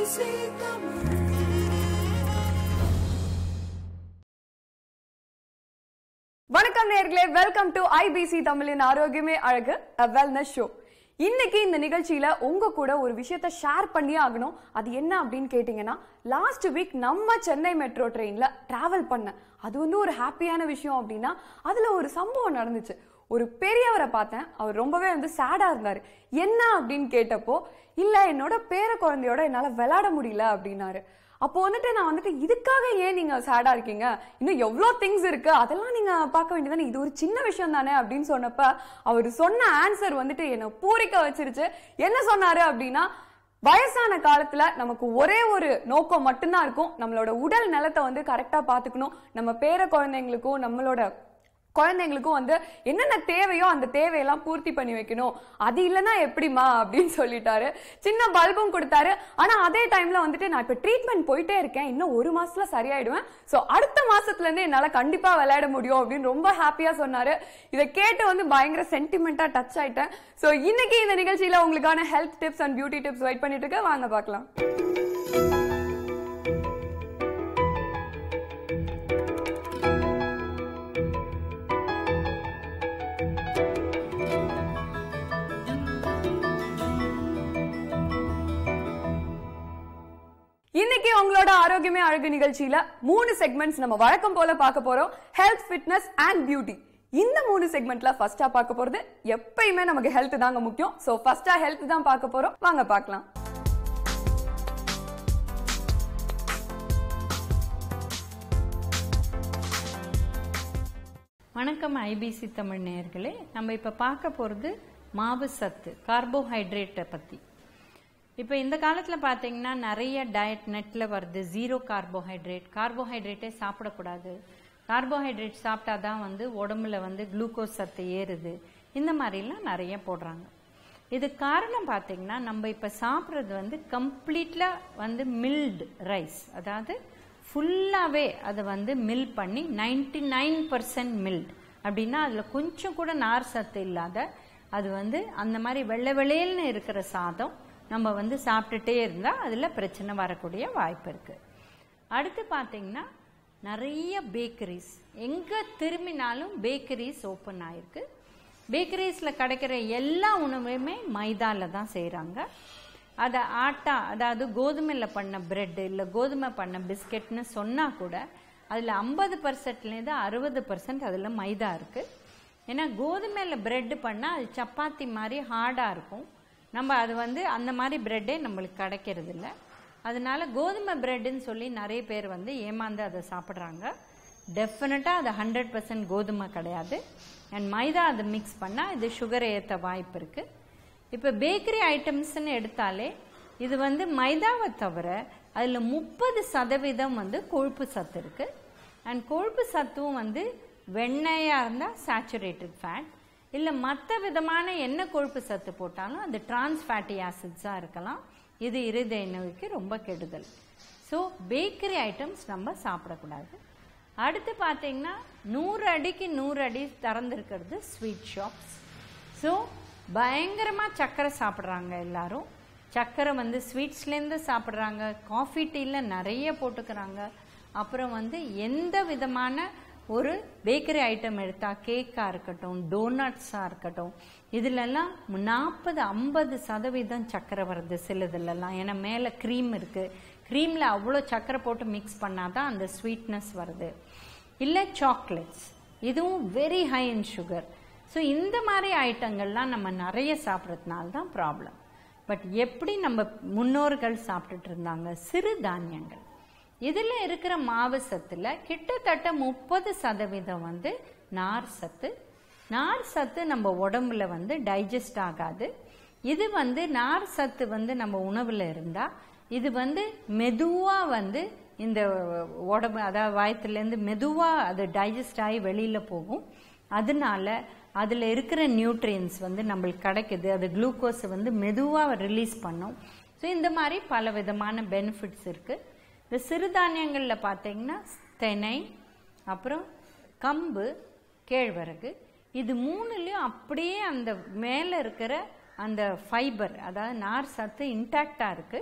வணக்கம் நேர்களே welcome to IBC தமிழின் ஆரோக்கியமே அழகு வெல்னஸ் ஷோ இன்னைக்கு இந்த நிகழ்ச்சியில உங்க கூட ஒரு விஷயத்த ஷேர் பண்ணியே ஆகணும் அது என்ன அப்படின்னு கேட்டீங்கன்னா லாஸ்ட் வீக் நம்ம சென்னை மெட்ரோ ட்ரெயின்ல டிராவல் பண்ணேன் அது வந்து ஒரு ஹாப்பியான விஷயம் அப்படின்னா அதுல ஒரு சம்பவம் நடந்துச்சு ஒரு பெரியவரை பார்த்தேன் அவர் ரொம்பவே வந்து சேடா இருந்தாரு என்ன அப்படின்னு கேட்டப்போ இல்ல என்னோட பேர குழந்தையோட என்னால விளையாட முடியல அப்படின்னாரு அப்போ வந்துட்டு நான் வந்துட்டு இதுக்காக ஏன் நீங்க சேடா இருக்கீங்க இன்னும் எவ்வளோ திங்ஸ் இருக்கு அதெல்லாம் நீங்க பார்க்க வேண்டியதானே இது ஒரு சின்ன விஷயம் தானே அப்படின்னு சொன்னப்ப அவர் சொன்ன ஆன்சர் வந்துட்டு என்னை பூரிக்க வச்சிருச்சு என்ன சொன்னாரு அப்படின்னா வயசான காலத்துல நமக்கு ஒரே ஒரு நோக்கம் மட்டும்தான் இருக்கும் நம்மளோட உடல் நலத்தை வந்து கரெக்டா பாத்துக்கணும் நம்ம பேர குழந்தைங்களுக்கும் நம்மளோட குழந்தைங்களுக்கும் வந்து என்னென்ன தேவையோ அந்த தேவையெல்லாம் பூர்த்தி பண்ணி வைக்கணும் அது இல்லைன்னா எப்படிமா அப்படின்னு சொல்லிட்டாரு சின்ன பல்பும் கொடுத்தாரு ஆனா அதே டைம்ல வந்துட்டு நான் இப்ப ட்ரீட்மெண்ட் போயிட்டே இருக்கேன் இன்னும் ஒரு மாசத்துல சரியாயிடுவேன் சோ அடுத்த மாசத்துல இருந்து என்னால கண்டிப்பா விளையாட முடியும் அப்படின்னு ரொம்ப ஹாப்பியா சொன்னாரு இதை கேட்டு வந்து பயங்கர சென்டிமெண்டா டச் ஆயிட்டேன் சோ இன்னைக்கு இந்த நிகழ்ச்சியில உங்களுக்கான health tips and beauty tips wait பண்ணிட்டு இருக்க வாங்க பார்க்கலாம் இன்னைக்கு உங்களோட ஆரோக்கியமே அழகு நிகழ்ச்சியில மூணு செக்மெண்ட்ஸ் நம்ம வழக்கம் போல பார்க்க போறோம் ஹெல்த் ஃபிட்னஸ் அண்ட் பியூட்டி இந்த மூணு செக்மெண்ட்ல ஃபர்ஸ்டா பார்க்க போறது எப்பயுமே நமக்கு ஹெல்த் தாங்க முக்கியம் சோ ஃபர்ஸ்டா ஹெல்த் தான் பார்க்க போறோம் வாங்க பார்க்கலாம் வணக்கம் ஐபிசி தமிழ் நேயர்களே நம்ம இப்போ பார்க்க போகிறது மாவு சத்து கார்போஹைட்ரேட்டை பற்றி இப்போ இந்த காலத்தில் பார்த்தீங்கன்னா நிறைய டயட் நெட்டில் வருது ஜீரோ கார்போஹைட்ரேட் கார்போஹைட்ரேட்டே சாப்பிடக்கூடாது கார்போஹைட்ரேட் சாப்பிட்டா தான் வந்து உடம்புல வந்து குளுக்கோஸ் சத்து ஏறுது இந்த மாதிரிலாம் நிறைய போடுறாங்க இது காரணம் பார்த்தீங்கன்னா நம்ம இப்போ சாப்பிட்றது வந்து கம்ப்ளீட்டாக வந்து மில்டு ரைஸ் அதாவது ஃபுல்லாகவே அதை வந்து மில் பண்ணி நைன்டி நைன் பர்சன்ட் மில்ட் அப்படின்னா அதில் கொஞ்சம் கூட நார் சத்து இல்லாத அது வந்து அந்த மாதிரி வெள்ளை வெளையல்னு இருக்கிற சாதம் நம்ம வந்து சாப்பிட்டுட்டே இருந்தால் அதில் பிரச்சனை வரக்கூடிய வாய்ப்பு இருக்குது அடுத்து பார்த்தீங்கன்னா நிறைய பேக்கரிஸ் எங்கே திரும்பினாலும் பேக்கரிஸ் ஓப்பன் ஆயிருக்கு பேக்கரிஸில் கிடைக்கிற எல்லா உணவுமே மைதாவில் தான் செய்கிறாங்க அதை ஆட்டா அதாவது கோதுமையில் பண்ண பிரெட் இல்லை கோதுமை பண்ண பிஸ்கெட்னு சொன்னால் கூட அதில் ஐம்பது பர்சன்ட்லேருந்து அறுபது பர்சன்ட் அதில் மைதா இருக்குது ஏன்னா கோதுமையில் பிரெட் பண்ணால் அது சப்பாத்தி மாதிரி ஹார்டாக இருக்கும் நம்ம அது வந்து அந்த மாதிரி பிரெட்டே நம்மளுக்கு கிடைக்கிறது இல்லை அதனால கோதுமை பிரெட்டுன்னு சொல்லி நிறைய பேர் வந்து ஏமாந்து அதை சாப்பிட்றாங்க டெஃபினட்டாக அது ஹண்ட்ரட் பர்சன்ட் கோதுமை கிடையாது அண்ட் மைதா அதை மிக்ஸ் பண்ணால் இது சுகர் ஏற்ற வாய்ப்பு இருக்குது இப்போ பேக்கரி ஐட்டம்ஸ்னு எடுத்தாலே இது வந்து மைதாவை தவிர அதில் முப்பது சதவீதம் வந்து கொழுப்பு சத்து இருக்கு அண்ட் கொழுப்பு சத்தும் வந்து வெண்ணெயாக இருந்தால் சேச்சுரேட்டட் ஃபேட் இல்லை மற்ற விதமான என்ன கொழுப்பு சத்து போட்டாலும் அது டிரான்ஸ் ஃபேட்டி ஆசிட்ஸாக இருக்கலாம் இது இருதய நோய்க்கு ரொம்ப கெடுதல் ஸோ பேக்கரி ஐட்டம்ஸ் நம்ம சாப்பிடக்கூடாது அடுத்து பார்த்தீங்கன்னா நூறு அடிக்கு நூறு அடி திறந்துருக்கிறது ஸ்வீட் ஷாப்ஸ் ஸோ பயங்கரமாக சர்க்கரை சாப்பிட்றாங்க எல்லாரும் சர்க்கரை வந்து ஸ்வீட்ஸ்லேருந்து சாப்பிட்றாங்க காஃபி டீயில் நிறைய போட்டுக்கிறாங்க அப்புறம் வந்து எந்த விதமான ஒரு பேக்கரி ஐட்டம் எடுத்தால் கேக்காக இருக்கட்டும் டோனட்ஸாக இருக்கட்டும் இதிலெல்லாம் நாற்பது ஐம்பது சதவீதம் சர்க்கரை வருது சிலதுலலாம் ஏன்னா மேலே க்ரீம் இருக்குது க்ரீமில் அவ்வளோ சர்க்கரை போட்டு மிக்ஸ் பண்ணால் தான் அந்த ஸ்வீட்னஸ் வருது இல்லை சாக்லேட்ஸ் இதுவும் very high in sugar so இந்த மாதிரி ஐட்டங்கள்லாம் நம்ம நிறைய சாப்பிட்றதுனால தான் ப்ராப்ளம் பட் எப்படி நம்ம முன்னோர்கள் சாப்பிட்டுட்டு இருந்தாங்க சிறு தானியங்கள் இதில் இருக்கிற மாவு சத்தில் கிட்டத்தட்ட முப்பது சதவீதம் வந்து நார் சத்து நார் சத்து நம்ம உடம்புல வந்து டைஜஸ்ட் ஆகாது இது வந்து நார் சத்து வந்து நம்ம உணவில் இருந்தால் இது வந்து மெதுவாக வந்து இந்த உடம்பு அதாவது வயத்துலேருந்து மெதுவாக அது டைஜஸ்ட் ஆகி வெளியில் போகும் அதனால அதில் இருக்கிற நியூட்ரியன்ஸ் வந்து நம்மளுக்கு கிடைக்குது அது குளுக்கோஸை வந்து மெதுவாக ரிலீஸ் பண்ணும் ஸோ இந்த மாதிரி பல விதமான பெனிஃபிட்ஸ் இருக்குது இந்த சிறுதானியங்களில் பார்த்தீங்கன்னா தெனை அப்புறம் கம்பு கேழ்வரகு இது மூணுலேயும் அப்படியே அந்த மேலே இருக்கிற அந்த ஃபைபர் அதாவது நார் சத்து இன்டாக்டாக இருக்குது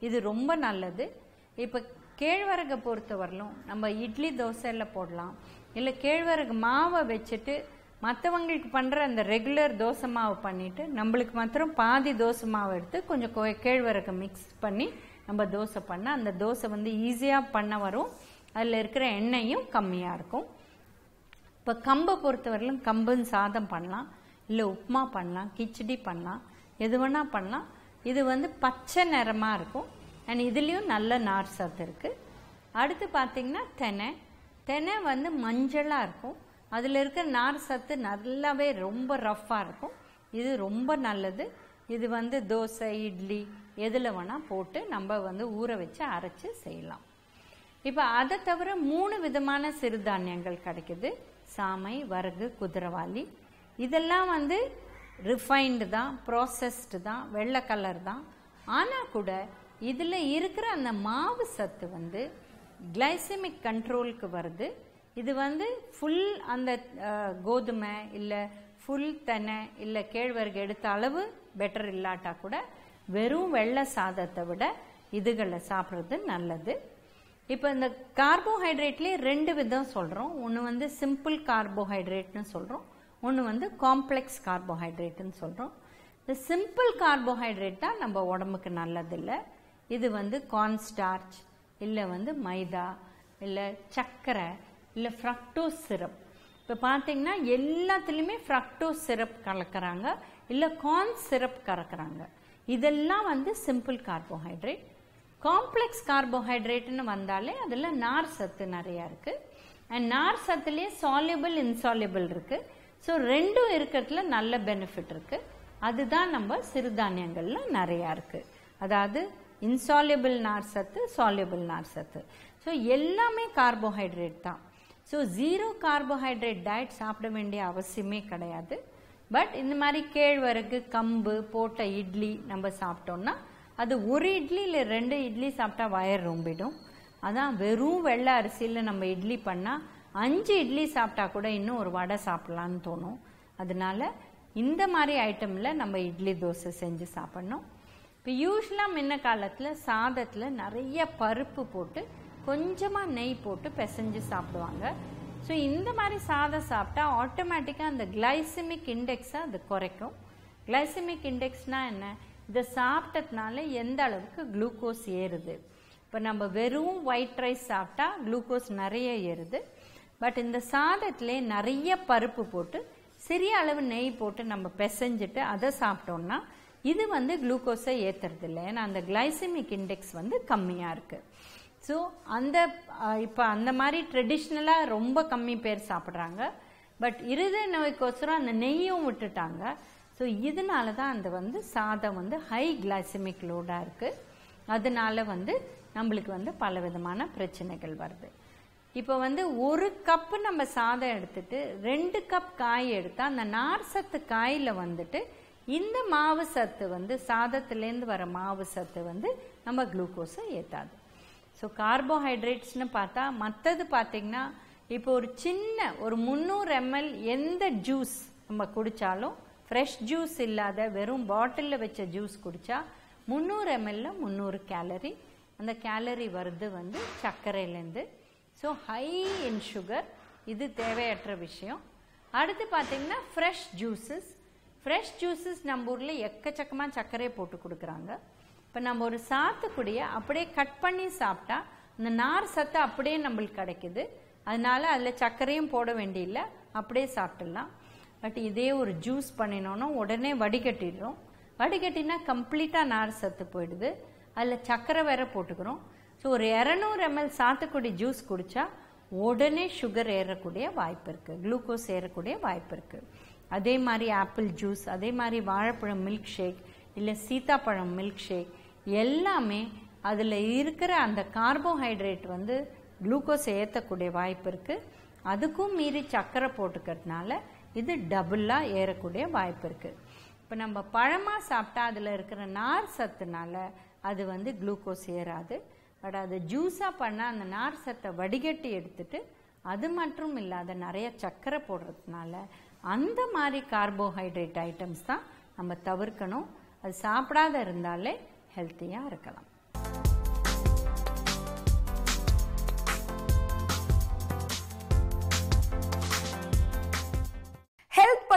இது ரொம்ப நல்லது இப்போ கேழ்வரகை பொறுத்தவரையிலும் நம்ம இட்லி தோசையில் போடலாம் இல்லை கேழ்வரகு மாவை வச்சுட்டு மற்றவங்களுக்கு பண்ணுற அந்த ரெகுலர் தோசை மாவு பண்ணிட்டு நம்மளுக்கு மாத்திரம் பாதி தோசை மாவு எடுத்து கொஞ்சம் கொ- கேழ்வரகு மிக்ஸ் பண்ணி நம்ம தோசை பண்ணால் அந்த தோசை வந்து ஈஸியாக பண்ண வரும் அதில் இருக்கிற எண்ணெயும் கம்மியாக இருக்கும் இப்போ கம்பை பொறுத்தவரையிலும் கம்புன்னு சாதம் பண்ணலாம் இல்லை உப்புமா பண்ணலாம் கிச்சடி பண்ணலாம் எது வேணால் பண்ணலாம் இது வந்து பச்சை நிறமாக இருக்கும் அண்ட் இதுலேயும் நல்ல நார் சத்து இருக்குது அடுத்து பார்த்தீங்கன்னா தெனை தெனை வந்து மஞ்சளாக இருக்கும் அதில் இருக்கிற நார் சத்து நல்லாவே ரொம்ப ரஃப்பாக இருக்கும் இது ரொம்ப நல்லது இது வந்து தோசை இட்லி எதில் வேணால் போட்டு நம்ம வந்து ஊற வச்சு அரைச்சி செய்யலாம் இப்போ அதை தவிர மூணு விதமான சிறுதானியங்கள் கிடைக்குது சாமை வரகு குதிரவாளி இதெல்லாம் வந்து ரிஃபைன்டு தான் ப்ராசஸ்டு தான் வெள்ளை கலர் தான் ஆனால் கூட இதில் இருக்கிற அந்த மாவு சத்து வந்து கிளைசமிக் கண்ட்ரோலுக்கு வருது இது வந்து ஃபுல் அந்த அஹ், கோதுமை இல்லை ஃபுல் தெனை இல்லை கேழ்வரகு எடுத்த அளவு பெட்டர் இல்லாட்டா கூட வெறும் வெள்ளை சாதத்தை விட இதுகளை சாப்பிட்றது நல்லது இப்போ இந்த கார்போஹைட்ரேட்லேயே ரெண்டு விதம் சொல்கிறோம் ஒன்று வந்து சிம்பிள் கார்போஹைட்ரேட்னு சொல்கிறோம் ஒன்று வந்து காம்ப்ளெக்ஸ் கார்போஹைட்ரேட்னு சொல்கிறோம் இந்த சிம்பிள் கார்போஹைட்ரேட் தான் நம்ம உடம்புக்கு நல்லதில்லை இது வந்து கார்ன்ஸ்டார்ச் இல்லை வந்து மைதா இல்லை சர்க்கரை இல்லை ஃப்ரக்டோஸ் சிரப் இப்போ பார்த்தீங்கன்னா எல்லாத்துலேயுமே ஃப்ரக்டோஸ் சிரப் கலக்கிறாங்க இல்லை கார்ன் சிரப் கலக்கிறாங்க இதெல்லாம் வந்து சிம்பிள் கார்போஹைட்ரேட் காம்ப்ளெக்ஸ் கார்போஹைட்ரேட்னு வந்தாலே அதில் நார் சத்து நிறையா இருக்குது அண்ட் நார் சத்துலேயே சால்யுபிள் இன்சால்யுபிள் இருக்குது ஸோ ரெண்டும் இருக்கிறதுல நல்ல பெனிஃபிட் இருக்குது அதுதான் நம்ம சிறுதானியங்கள்ல நிறையா இருக்குது அதாவது இன்சால்யுபிள் நார் சத்து சால்யுபிள் நார் சத்து ஸோ எல்லாமே கார்போஹைட்ரேட் தான் ஸோ ஜீரோ கார்போஹைட்ரேட் டயட் சாப்பிட வேண்டிய அவசியமே கிடையாது பட் இந்த மாதிரி கேழ்வரகு கம்பு போட்ட இட்லி நம்ம சாப்பிட்டோம்னா அது ஒரு இட்லி இல்லை ரெண்டு இட்லி சாப்பிட்டா வயர் ரொம்பிடும் அதான் வெறும் வெள்ளை அரிசியில் நம்ம இட்லி பண்ணால் அஞ்சு இட்லி சாப்பிட்டா கூட இன்னும் ஒரு வடை சாப்பிட்லான்னு தோணும் அதனால இந்த மாதிரி ஐட்டமில் நம்ம இட்லி தோசை செஞ்சு சாப்பிட்ணும் இப்போ யூஸ்வலாக முன்ன காலத்தில் சாதத்தில் நிறைய பருப்பு போட்டு கொஞ்சமாக நெய் போட்டு பிசைஞ்சு சாப்பிடுவாங்க ஸோ இந்த மாதிரி சாதம் சாப்பிட்டா ஆட்டோமேட்டிக்காக அந்த கிளைசிமிக் இண்டெக்ஸை அது குறைக்கும் கிளைசிமிக் இண்டெக்ஸ்னால் என்ன இதை சாப்பிட்டதுனால எந்த அளவுக்கு குளுக்கோஸ் ஏறுது இப்போ நம்ம வெறும் ஒயிட் ரைஸ் சாப்பிட்டா குளுக்கோஸ் நிறைய ஏறுது பட் இந்த சாதத்திலே நிறைய பருப்பு போட்டு சிறிய அளவு நெய் போட்டு நம்ம பிசைஞ்சிட்டு அதை சாப்பிட்டோம்னா இது வந்து குளுக்கோஸை ஏற்றுறது இல்லை ஏன்னா அந்த கிளைசிமிக் இண்டெக்ஸ் வந்து கம்மியாக இருக்குது ஸோ அந்த இப்போ அந்த மாதிரி ட்ரெடிஷ்னலாக ரொம்ப கம்மி பேர் சாப்பிட்றாங்க பட் இருதய நோய்க்கோசரம் அந்த நெய்யும் விட்டுட்டாங்க ஸோ இதனால தான் அந்த வந்து சாதம் வந்து ஹை கிளைசிமிக் லோடாக இருக்குது அதனால வந்து நம்மளுக்கு வந்து பல விதமான பிரச்சனைகள் வருது இப்போ வந்து ஒரு கப்பு நம்ம சாதம் எடுத்துட்டு ரெண்டு கப் காய் எடுத்தால் அந்த நார் சத்து காயில் வந்துட்டு இந்த மாவு சத்து வந்து சாதத்துலேருந்து வர மாவு சத்து வந்து நம்ம குளுக்கோஸை ஏற்றாது ஸோ கார்போஹைட்ரேட்ஸ்னு பார்த்தா மற்றது பார்த்தீங்கன்னா இப்போ ஒரு சின்ன ஒரு முந்நூறு எம்எல் எந்த ஜூஸ் நம்ம குடித்தாலும் ஃப்ரெஷ் ஜூஸ் இல்லாத வெறும் பாட்டிலில் வச்ச ஜூஸ் குடித்தா முந்நூறு எம்எல்ல முந்நூறு கேலரி அந்த கேலரி வருது வந்து சர்க்கரையிலேருந்து ஸோ ஹை இன் சுகர் இது தேவையற்ற விஷயம் அடுத்து பார்த்தீங்கன்னா ஃப்ரெஷ் ஜூஸஸ் ஃப்ரெஷ் ஜூஸஸ் நம்ம ஊரில் எக்கச்சக்கமாக சர்க்கரையை போட்டு கொடுக்குறாங்க இப்போ நம்ம ஒரு சாத்துக்குடியை அப்படியே கட் பண்ணி சாப்பிட்டா அந்த நார் சத்து அப்படியே நம்மளுக்கு கிடைக்குது அதனால அதில் சர்க்கரையும் போட வேண்டியில்லை அப்படியே சாப்பிட்டுடலாம் பட் இதே ஒரு ஜூஸ் பண்ணினோன்னா உடனே வடிகட்டிடுறோம் வடிகட்டினா கம்ப்ளீட்டாக நார் சத்து போயிடுது அதில் சர்க்கரை வேற போட்டுக்கிறோம் ஸோ ஒரு இரநூறு எம்எல் சாத்துக்குடி ஜூஸ் குடித்தா உடனே சுகர் ஏறக்கூடிய வாய்ப்பு இருக்குது குளுக்கோஸ் ஏறக்கூடிய வாய்ப்பு இருக்குது அதே மாதிரி ஆப்பிள் ஜூஸ் அதே மாதிரி வாழைப்பழம் மில்க் ஷேக் இல்லை சீத்தாப்பழம் மில்க் ஷேக் எல்லாமே அதில் இருக்கிற அந்த கார்போஹைட்ரேட் வந்து குளுக்கோஸ் ஏற்றக்கூடிய வாய்ப்பு இருக்குது அதுக்கும் மீறி சர்க்கரை போட்டுக்கிறதுனால இது டபுளாக ஏறக்கூடிய வாய்ப்பு இருக்குது இப்போ நம்ம பழமாக சாப்பிட்டா அதில் இருக்கிற நார் சத்துனால அது வந்து குளுக்கோஸ் ஏறாது பட் அது ஜூஸாக பண்ணால் அந்த நார் சத்தை வடிகட்டி எடுத்துட்டு அது மட்டும் இல்லாத நிறைய சர்க்கரை போடுறதுனால அந்த மாதிரி கார்போஹைட்ரேட் ஐட்டம்ஸ் தான் நம்ம தவிர்க்கணும் அது சாப்பிடாத இருந்தாலே ஹெல்த்தியாக இருக்கலாம்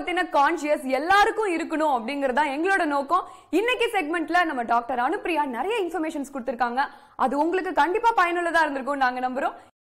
பத்தின கான்சியஸ் எல்லாருக்கும் இருக்கணும் அப்படிங்கறது தான் எங்களோட நோக்கம் இன்னைக்கு செக்மெண்ட்ல நம்ம டாக்டர் அனுப்பிரியா நிறைய இன்ஃபர்மேஷன்ஸ் கொடுத்திருக்காங்க அது உங்களுக்கு கண்டிப்பா பயனுள்ளதா இருந்திருக்கும் நாங்க நம்புறோம்